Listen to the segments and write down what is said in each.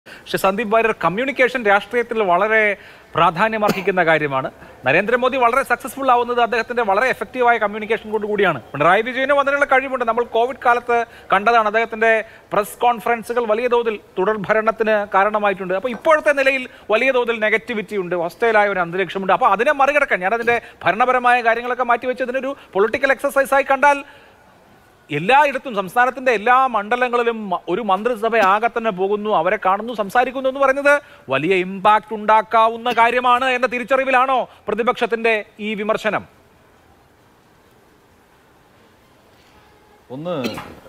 പക്ഷെ സന്ദീപ് വാര്യർ കമ്മ്യൂണിക്കേഷൻ രാഷ്ട്രീയത്തിൽ വളരെ പ്രാധാന്യമർഹിക്കുന്ന കാര്യമാണ് നരേന്ദ്രമോദി വളരെ സക്സസ്ഫുൾ ആവുന്നത് അദ്ദേഹത്തിന്റെ വളരെ എഫക്റ്റീവായ കമ്മ്യൂണിക്കേഷൻ കൊണ്ട് കൂടിയാണ് പിണറായി വിജയനും അതിനുള്ള കഴിവുണ്ട് നമ്മൾ കോവിഡ് കാലത്ത് കണ്ടതാണ് അദ്ദേഹത്തിന്റെ പ്രസ് കോൺഫറൻസുകൾ വലിയ തോതിൽ തുടർ ഭരണത്തിന് കാരണമായിട്ടുണ്ട് അപ്പോൾ ഇപ്പോഴത്തെ നിലയിൽ വലിയ തോതിൽ നെഗറ്റിവിറ്റി ഉണ്ട് ഹോസ്റ്റലായ ഒരു അന്തരീക്ഷമുണ്ട് അപ്പോൾ അതിനെ മറികടക്കാൻ ഞാനതിന്റെ ഭരണപരമായ കാര്യങ്ങളൊക്കെ മാറ്റിവെച്ച് അതിനൊരു പൊളിറ്റിക്കൽ എക്സസൈസ് ആയി കണ്ടാൽ എല്ലായിടത്തും സംസ്ഥാനത്തിന്റെ എല്ലാ മണ്ഡലങ്ങളിലും മ- ഒരു മന്ത്രിസഭ ആകെ തന്നെ പോകുന്നു അവരെ കാണുന്നു സംസാരിക്കുന്നു എന്ന് പറയുന്നത് വലിയ ഇമ്പാക്ട് ഉണ്ടാക്കാവുന്ന കാര്യമാണ് എന്ന തിരിച്ചറിവിലാണോ പ്രതിപക്ഷത്തിന്റെ ഈ വിമർശനം ഒന്ന്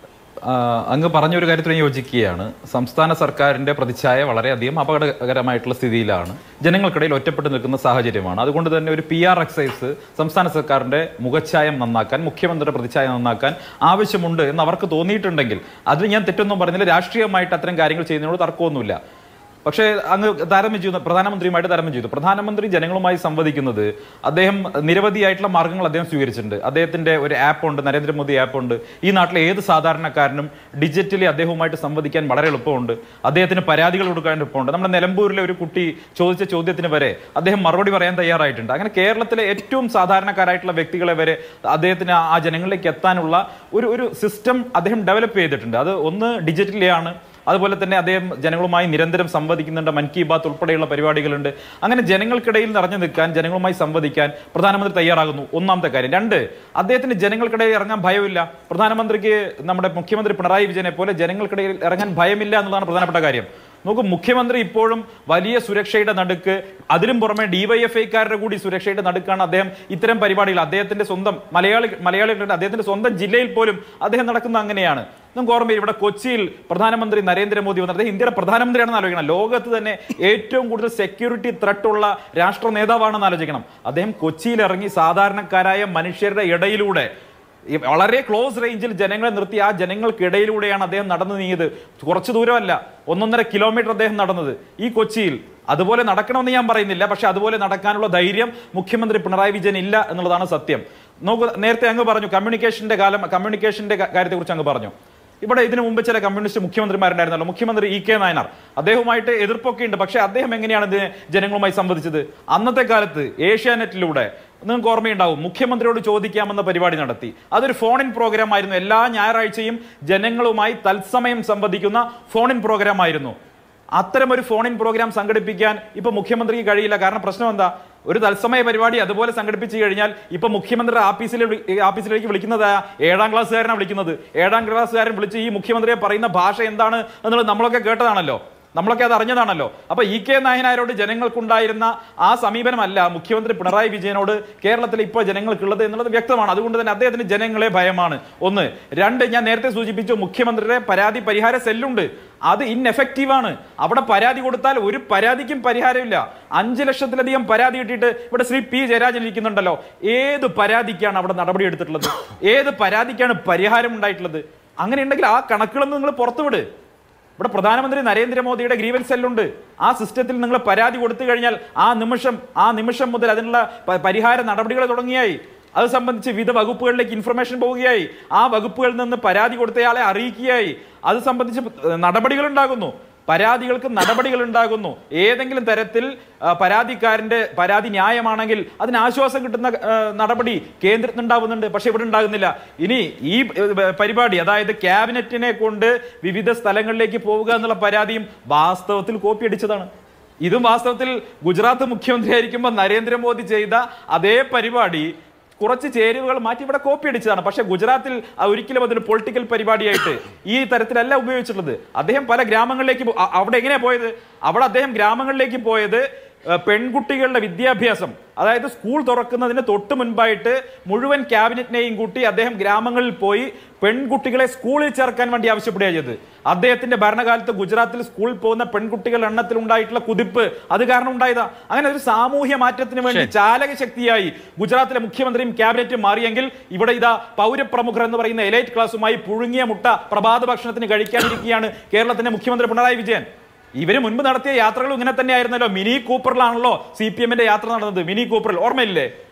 ആ, അങ്ങ് പറഞ്ഞൊരു കാര്യത്തിൽ ഞാൻ യോജിക്കുകയാണ് സംസ്ഥാന സർക്കാരിന്റെ പ്രതിച്ഛായ വളരെയധികം അപകടകരമായിട്ടുള്ള സ്ഥിതിയിലാണ് ജനങ്ങൾക്കിടയിൽ ഒറ്റപ്പെട്ട് നിൽക്കുന്ന സാഹചര്യമാണ് അതുകൊണ്ട് തന്നെ ഒരു പി ആർ എക്സൈസ് സംസ്ഥാന സർക്കാരിന്റെ മുഖച്ഛായം നന്നാക്കാൻ മുഖ്യമന്ത്രിയുടെ പ്രതിച്ഛായ നന്നാക്കാൻ ആവശ്യമുണ്ട് എന്ന് അവർക്ക് തോന്നിയിട്ടുണ്ടെങ്കിൽ അതിൽ ഞാൻ തെറ്റൊന്നും പറഞ്ഞില്ല രാഷ്ട്രീയമായിട്ട് അത്തരം കാര്യങ്ങൾ ചെയ്യുന്നതിനോട് തർക്കമൊന്നുമില്ല പക്ഷേ അങ്ങ് താരതമ്യം ചെയ്യുന്നു പ്രധാനമന്ത്രിയുമായിട്ട് താരതമ്യം ചെയ്തു പ്രധാനമന്ത്രി ജനങ്ങളുമായി സംവദിക്കുന്നത് അദ്ദേഹം നിരവധിയായിട്ടുള്ള മാർഗങ്ങൾ അദ്ദേഹം സ്വീകരിച്ചിട്ടുണ്ട് അദ്ദേഹത്തിന്റെ ഒരു ആപ്പ് ഉണ്ട് നരേന്ദ്രമോദി ആപ്പ് ഉണ്ട് ഈ നാട്ടിലെ ഏത് സാധാരണക്കാരനും ഡിജിറ്റലി അദ്ദേഹവുമായിട്ട് സംവദിക്കാൻ വളരെ എളുപ്പമുണ്ട് അദ്ദേഹത്തിന് പരാതികൾ കൊടുക്കാൻ എളുപ്പമുണ്ട് നമ്മുടെ നിലമ്പൂരിലെ ഒരു കുട്ടി ചോദിച്ച ചോദ്യത്തിന് വരെ അദ്ദേഹം മറുപടി പറയാൻ തയ്യാറായിട്ടുണ്ട് അങ്ങനെ കേരളത്തിലെ ഏറ്റവും സാധാരണക്കാരായിട്ടുള്ള വ്യക്തികളെ വരെ അദ്ദേഹത്തിന് ആ- ആ ജനങ്ങളിലേക്ക് എത്താനുള്ള ഒരു ഒരു സിസ്റ്റം അദ്ദേഹം ഡെവലപ്പ് ചെയ്തിട്ടുണ്ട് അത് ഒന്ന് ഡിജിറ്റലി ആണ് അതുപോലെ തന്നെ അദ്ദേഹം ജനങ്ങളുമായി നിരന്തരം സംവദിക്കുന്നുണ്ട് മൻ കി ബാത്ത് ഉൾപ്പെടെയുള്ള പരിപാടികളുണ്ട് അങ്ങനെ ജനങ്ങൾക്കിടയിൽ നിറഞ്ഞു നിൽക്കാൻ ജനങ്ങളുമായി സംവദിക്കാൻ പ്രധാനമന്ത്രി തയ്യാറാകുന്നു ഒന്നാമത്തെ കാര്യം രണ്ട് അദ്ദേഹത്തിന് ജനങ്ങൾക്കിടയിൽ ഇറങ്ങാൻ ഭയമില്ല പ്രധാനമന്ത്രിക്ക് നമ്മുടെ മുഖ്യമന്ത്രി പിണറായി വിജയനെ പോലെ ജനങ്ങൾക്കിടയിൽ ഇറങ്ങാൻ ഭയമില്ല എന്നുള്ളതാണ് പ്രധാനപ്പെട്ട കാര്യം നോക്കൂ മുഖ്യമന്ത്രി ഇപ്പോഴും വലിയ സുരക്ഷയുടെ നടുക്ക് അതിലും പുറമെ ഡിവൈഎഫ്ഐക്കാരുടെ കൂടി സുരക്ഷയുടെ നടുക്കാണ് അദ്ദേഹം ഇത്തരം പരിപാടികൾ അദ്ദേഹത്തിന്റെ സ്വന്തം മലയാളി മലയാളികളുടെ അദ്ദേഹത്തിന്റെ സ്വന്തം ജില്ലയിൽ പോലും അദ്ദേഹം നടക്കുന്ന അങ്ങനെയാണ് നമുക്ക് ഓർമ്മയിൽ ഇവിടെ കൊച്ചിയിൽ പ്രധാനമന്ത്രി നരേന്ദ്രമോദി വന്നത് അദ്ദേഹം ഇന്ത്യയുടെ പ്രധാനമന്ത്രിയാണെന്ന് ആലോചിക്കണം ലോകത്ത് തന്നെ ഏറ്റവും കൂടുതൽ സെക്യൂരിറ്റി ത്രെട്ടുള്ള രാഷ്ട്ര നേതാവാണെന്ന് ആലോചിക്കണം അദ്ദേഹം കൊച്ചിയിൽ ഇറങ്ങി സാധാരണക്കാരായ മനുഷ്യരുടെ ഇടയിലൂടെ ഈ വളരെ ക്ലോസ് റേഞ്ചിൽ ജനങ്ങളെ നിർത്തി ആ ജനങ്ങൾക്കിടയിലൂടെയാണ് അദ്ദേഹം നടന്നു നീങ്ങിയത് കുറച്ചു ദൂരമല്ല ഒന്നൊന്നര കിലോമീറ്റർ അദ്ദേഹം നടന്നത് ഈ കൊച്ചിയിൽ അതുപോലെ നടക്കണമെന്ന് ഞാൻ പറയുന്നില്ല പക്ഷെ അതുപോലെ നടക്കാനുള്ള ധൈര്യം മുഖ്യമന്ത്രി പിണറായി വിജയൻ ഇല്ല എന്നുള്ളതാണ് സത്യം നോക്കൂ നേരത്തെ അങ്ങ് പറഞ്ഞു കമ്മ്യൂണിക്കേഷന്റെ കാലം കമ്മ്യൂണിക്കേഷന്റെ കാര്യത്തെ കുറിച്ച് അങ്ങ് പറഞ്ഞു ഇവിടെ ഇതിനു മുമ്പ് ചില കമ്മ്യൂണിസ്റ്റ് മുഖ്യമന്ത്രിമാരുണ്ടായിരുന്നല്ലോ മുഖ്യമന്ത്രി ഇ കെ നായനാർ അദ്ദേഹവുമായിട്ട് എതിർപ്പൊക്കെ ഉണ്ട് പക്ഷെ അദ്ദേഹം എങ്ങനെയാണ് ഇതിനെ ജനങ്ങളുമായി സംവദിച്ചത് അന്നത്തെ കാലത്ത് ഏഷ്യാനെറ്റിലൂടെ നിങ്ങൾക്ക് ഓർമ്മയുണ്ടാവും മുഖ്യമന്ത്രിയോട് ചോദിക്കാമെന്ന പരിപാടി നടത്തി അതൊരു ഫോൺ ഇൻ പ്രോഗ്രാം ആയിരുന്നു എല്ലാ ഞായറാഴ്ചയും ജനങ്ങളുമായി തത്സമയം സംവദിക്കുന്ന ഫോൺ ഇൻ പ്രോഗ്രാം ആയിരുന്നു അത്തരം ഒരു ഫോൺ ഇൻ പ്രോഗ്രാം സംഘടിപ്പിക്കാൻ ഇപ്പൊ മുഖ്യമന്ത്രിക്ക് കഴിയില്ല കാരണം പ്രശ്നം എന്താ ഒരു തത്സമയ പരിപാടി അതുപോലെ സംഘടിപ്പിച്ചു കഴിഞ്ഞാൽ ഇപ്പൊ മുഖ്യമന്ത്രിയുടെ ആഫീസിൽ ആഫീസിലേക്ക് വിളിക്കുന്നത് ആ ഏഴാം ക്ലാസ്സുകാരനാണ് വിളിക്കുന്നത് ഏഴാം ക്ലാസ്സുകാരൻ വിളിച്ച് ഈ മുഖ്യമന്ത്രിയെ പറയുന്ന ഭാഷ എന്താണ് എന്നുള്ളത് നമ്മളൊക്കെ കേട്ടതാണല്ലോ നമ്മളൊക്കെ അത് അറിഞ്ഞതാണല്ലോ അപ്പൊ ഇ കെ നായനാരോട് ജനങ്ങൾക്കുണ്ടായിരുന്ന ആ സമീപനമല്ല മുഖ്യമന്ത്രി പിണറായി വിജയനോട് കേരളത്തിൽ ഇപ്പോൾ ജനങ്ങൾക്കുള്ളത് എന്നുള്ളത് വ്യക്തമാണ് അതുകൊണ്ട് തന്നെ അദ്ദേഹത്തിന് ജനങ്ങളെ ഭയമാണ് ഒന്ന് രണ്ട് ഞാൻ നേരത്തെ സൂചിപ്പിച്ചു മുഖ്യമന്ത്രിയുടെ പരാതി പരിഹാര സെല്ലുണ്ട് അത് ഇൻഎഫക്റ്റീവ് ആണ് അവിടെ പരാതി കൊടുത്താൽ ഒരു പരാതിക്കും പരിഹാരമില്ല അഞ്ച് ലക്ഷത്തിലധികം പരാതി കിട്ടിയിട്ട് ഇവിടെ ശ്രീ പി ജയരാജൻ ഇരിക്കുന്നുണ്ടല്ലോ ഏത് പരാതിക്കാണ് അവിടെ നടപടി എടുത്തിട്ടുള്ളത് ഏത് പരാതിക്കാണ് പരിഹാരം ഉണ്ടായിട്ടുള്ളത് അങ്ങനെ ഉണ്ടെങ്കിൽ ആ കണക്കുകളൊന്നും നിങ്ങൾ പുറത്തുവിട് ഇവിടെ പ്രധാനമന്ത്രി നരേന്ദ്രമോദിയുടെ ഗ്രീവൻസ് സെല്ലുണ്ട് ആ സിസ്റ്റത്തിൽ നിങ്ങൾ പരാതി കൊടുത്തു കഴിഞ്ഞാൽ ആ നിമിഷം ആ നിമിഷം മുതൽ അതിനുള്ള പ- പരിഹാര നടപടികൾ തുടങ്ങിയായി അത് സംബന്ധിച്ച് വിവിധ വകുപ്പുകളിലേക്ക് ഇൻഫർമേഷൻ പോവുകയായി ആ വകുപ്പുകളിൽ നിന്ന് പരാതി കൊടുത്തയാളെ അറിയിക്കുകയായി അത് സംബന്ധിച്ച് നടപടികൾ ഉണ്ടാകുന്നു പരാതികൾക്ക് നടപടികൾ ഉണ്ടാകുന്നു ഏതെങ്കിലും തരത്തിൽ ആ, പരാതിക്കാരന്റെ പരാതി ന്യായമാണെങ്കിൽ അതിന് ആശ്വാസം കിട്ടുന്ന ആ, നടപടി കേന്ദ്രത്തിൽ ഉണ്ടാവുന്നുണ്ട് പക്ഷെ ഇവിടെ ഉണ്ടാകുന്നില്ല ഇനി ഈ ഏ, പരിപാടി അതായത് ക്യാബിനറ്റിനെ കൊണ്ട് വിവിധ സ്ഥലങ്ങളിലേക്ക് പോവുക എന്നുള്ള പരാതിയും വാസ്തവത്തിൽ കോപ്പി അടിച്ചതാണ് ഇതും വാസ്തവത്തിൽ ഗുജറാത്ത് മുഖ്യമന്ത്രി ആയിരിക്കുമ്പോൾ നരേന്ദ്രമോദി ചെയ്ത അതേ പരിപാടി കുറച്ച് ചേരുവകൾ മാറ്റി ഇവിടെ കോപ്പി അടിച്ചതാണ് പക്ഷെ ഗുജറാത്തിൽ ആ ഒരിക്കലും അതൊരു പൊളിറ്റിക്കൽ പരിപാടിയായിട്ട് ഈ തരത്തിലല്ല ഉപയോഗിച്ചിട്ടുള്ളത് അദ്ദേഹം പല ഗ്രാമങ്ങളിലേക്ക് പോ- അ- അവിടെ എങ്ങനെയാ പോയത് അവിടെ അദ്ദേഹം ഗ്രാമങ്ങളിലേക്ക് പോയത് ഏഹ്, പെൺകുട്ടികളുടെ വിദ്യാഭ്യാസം അതായത് സ്കൂൾ തുറക്കുന്നതിന് തൊട്ട് മുൻപായിട്ട് മുഴുവൻ ക്യാബിനറ്റിനെയും കൂട്ടി അദ്ദേഹം ഗ്രാമങ്ങളിൽ പോയി പെൺകുട്ടികളെ സ്കൂളിൽ ചേർക്കാൻ വേണ്ടി ആവശ്യപ്പെടുകയാണ് ചെയ്തത് അദ്ദേഹത്തിന്റെ ഭരണകാലത്ത് ഗുജറാത്തിൽ സ്കൂളിൽ പോകുന്ന പെൺകുട്ടികളുടെ എണ്ണത്തിൽ ഉണ്ടായിട്ടുള്ള കുതിപ്പ് അത് കാരണം ഉണ്ടായതാ അങ്ങനെ ഒരു സാമൂഹ്യ മാറ്റത്തിന് വേണ്ടി ചാലക ശക്തിയായി ഗുജറാത്തിലെ മുഖ്യമന്ത്രിയും ക്യാബിനറ്റും മാറിയെങ്കിൽ ഇവിടെ ഇതാ പൗരപ്രമുഖർ എന്ന് പറയുന്ന എലൈറ്റ് ക്ലാസുമായി പുഴുങ്ങിയ മുട്ട പ്രഭാത ഭക്ഷണത്തിന് കഴിക്കാനിരിക്കുകയാണ് കേരളത്തിന്റെ മുഖ്യമന്ത്രി പിണറായി വിജയൻ ഇവര് മുൻപ് നടത്തിയ യാത്രകളും ഇങ്ങനെ തന്നെയായിരുന്നല്ലോ മിനി കൂപ്പറിലാണല്ലോ സി പി എമ്മിന്റെ യാത്ര നടന്നത് മിനി കൂപ്പറിൽ ഓർമ്മയില്ലേ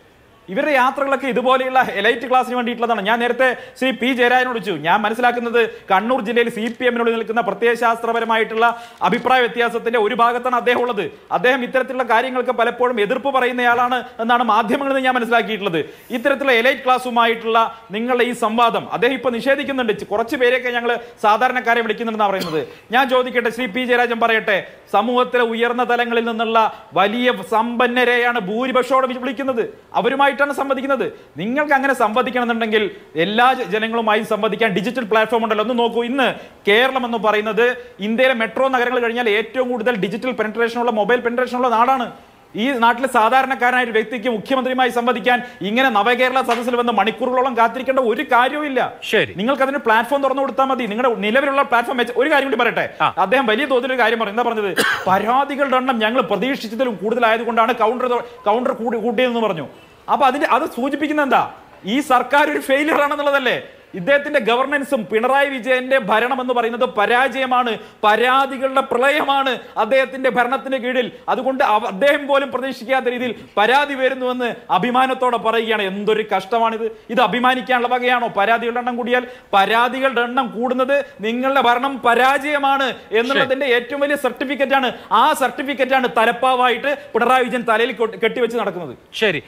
ഇവരുടെ യാത്രകളൊക്കെ ഇതുപോലെയുള്ള എലൈറ്റ് ക്ലാസ്സിന് വേണ്ടിയിട്ടുള്ളതാണ് ഞാൻ നേരത്തെ ശ്രീ പി ജയരാജനോട് ചോദിച്ചു ഞാൻ മനസ്സിലാക്കുന്നത് കണ്ണൂർ ജില്ലയിൽ സി പി എമ്മിനോട് നിൽക്കുന്ന പ്രത്യയശാസ്ത്രപരമായിട്ടുള്ള അഭിപ്രായ വ്യത്യാസത്തിന്റെ ഒരു ഭാഗത്താണ് അദ്ദേഹം ഉള്ളത് അദ്ദേഹം ഇത്തരത്തിലുള്ള കാര്യങ്ങൾക്ക് പലപ്പോഴും എതിർപ്പ് പറയുന്നയാളാണ് എന്നാണ് മാധ്യമങ്ങളിൽ നിന്ന് ഞാൻ മനസ്സിലാക്കിയിട്ടുള്ളത് ഇത്തരത്തിലുള്ള എലൈറ്റ് ക്ലാസ്സുമായിട്ടുള്ള നിങ്ങളുടെ ഈ സംവാദം അദ്ദേഹം ഇപ്പൊ നിഷേധിക്കുന്നുണ്ട് കുറച്ച് പേരെയൊക്കെ ഞങ്ങൾ സാധാരണക്കാരെ വിളിക്കുന്നുണ്ടെന്നാണ് പറയുന്നത് ഞാൻ ചോദിക്കട്ടെ ശ്രീ പി ജയരാജൻ പറയട്ടെ സമൂഹത്തിലെ ഉയർന്ന തലങ്ങളിൽ നിന്നുള്ള വലിയ സമ്പന്നരെയാണ് ഭൂരിപക്ഷോടെ വി- വിളിക്കുന്നത് അവരുമായിട്ടാണ് സംവദിക്കുന്നത് നിങ്ങൾക്ക് അങ്ങനെ സംവദിക്കണമെന്നുണ്ടെങ്കിൽ എല്ലാ ജ- ജനങ്ങളുമായും സംവദിക്കാൻ ഡിജിറ്റൽ പ്ലാറ്റ്ഫോം ഉണ്ടല്ലോ ഒന്ന് നോക്കൂ ഇന്ന് കേരളം എന്ന് പറയുന്നത് ഇന്ത്യയിലെ മെട്രോ നഗരങ്ങൾ കഴിഞ്ഞാൽ ഏറ്റവും കൂടുതൽ ഡിജിറ്റൽ പെനട്രേഷൻ ഉള്ള മൊബൈൽ പെനട്രേഷൻ ഉള്ള നാടാണ് ഈ നാട്ടിലെ സാധാരണക്കാരനായ ഒരു വ്യക്തിക്ക് മുഖ്യമന്ത്രിയുമായി സംവദിക്കാൻ ഇങ്ങനെ നവകേരള സദസ്സിൽ വന്ന് മണിക്കൂറുകളോളം കാത്തിരിക്കേണ്ട ഒരു കാര്യവുമില്ല ശരി. നിങ്ങൾക്ക് അതിന് പ്ലാറ്റ്ഫോം തുറന്നു കൊടുത്താൽ മതി നിങ്ങളുടെ നിലവിലുള്ള പ്ലാറ്റ്ഫോം വെച്ച് ഒരു കാര്യം കൂടി പറയട്ടെ ആ. അദ്ദേഹം വലിയ തോതിൽ ഒരു കാര്യം പറഞ്ഞു എന്താ പറഞ്ഞത് പരാതികളുടെ എണ്ണം ഞങ്ങൾ പ്രതീക്ഷിച്ചതിലും കൂടുതലായതുകൊണ്ടാണ് കൗണ്ടർ കൗണ്ടർ കൂടി കൂട്ടിയതെന്ന് പറഞ്ഞു അപ്പൊ അതിന്റെ അത് സൂചിപ്പിക്കുന്ന എന്താ ഈ സർക്കാർ ഒരു ഫെയിലിയർ ആണെന്നുള്ളതല്ലേ ഇദ്ദേഹത്തിന്റെ ഗവർണൻസും പിണറായി വിജയന്റെ ഭരണം എന്ന് പറയുന്നത് പരാജയമാണ് പരാതികളുടെ പ്രളയമാണ് അദ്ദേഹത്തിന്റെ ഭരണത്തിന് കീഴിൽ അതുകൊണ്ട് അവ- അദ്ദേഹം പോലും പ്രതീക്ഷിക്കാത്ത രീതിയിൽ പരാതി വരുന്നുവെന്ന് അഭിമാനത്തോടെ പറയുകയാണ് എന്തൊരു കഷ്ടമാണിത് ഇത് അഭിമാനിക്കാനുള്ള വകയാണോ പരാതികളുടെ എണ്ണം കൂടിയാൽ പരാതികളുടെ എണ്ണം കൂടുന്നത് നിങ്ങളുടെ ഭരണം പരാജയമാണ് എന്നുള്ളതിന്റെ ഏറ്റവും വലിയ സർട്ടിഫിക്കറ്റ് ആണ് ആ സർട്ടിഫിക്കറ്റ് ആണ് തലപ്പാവായിട്ട് പിണറായി വിജയൻ തലയിൽ കൊ- കെട്ടിവെച്ച് നടക്കുന്നത് ശരി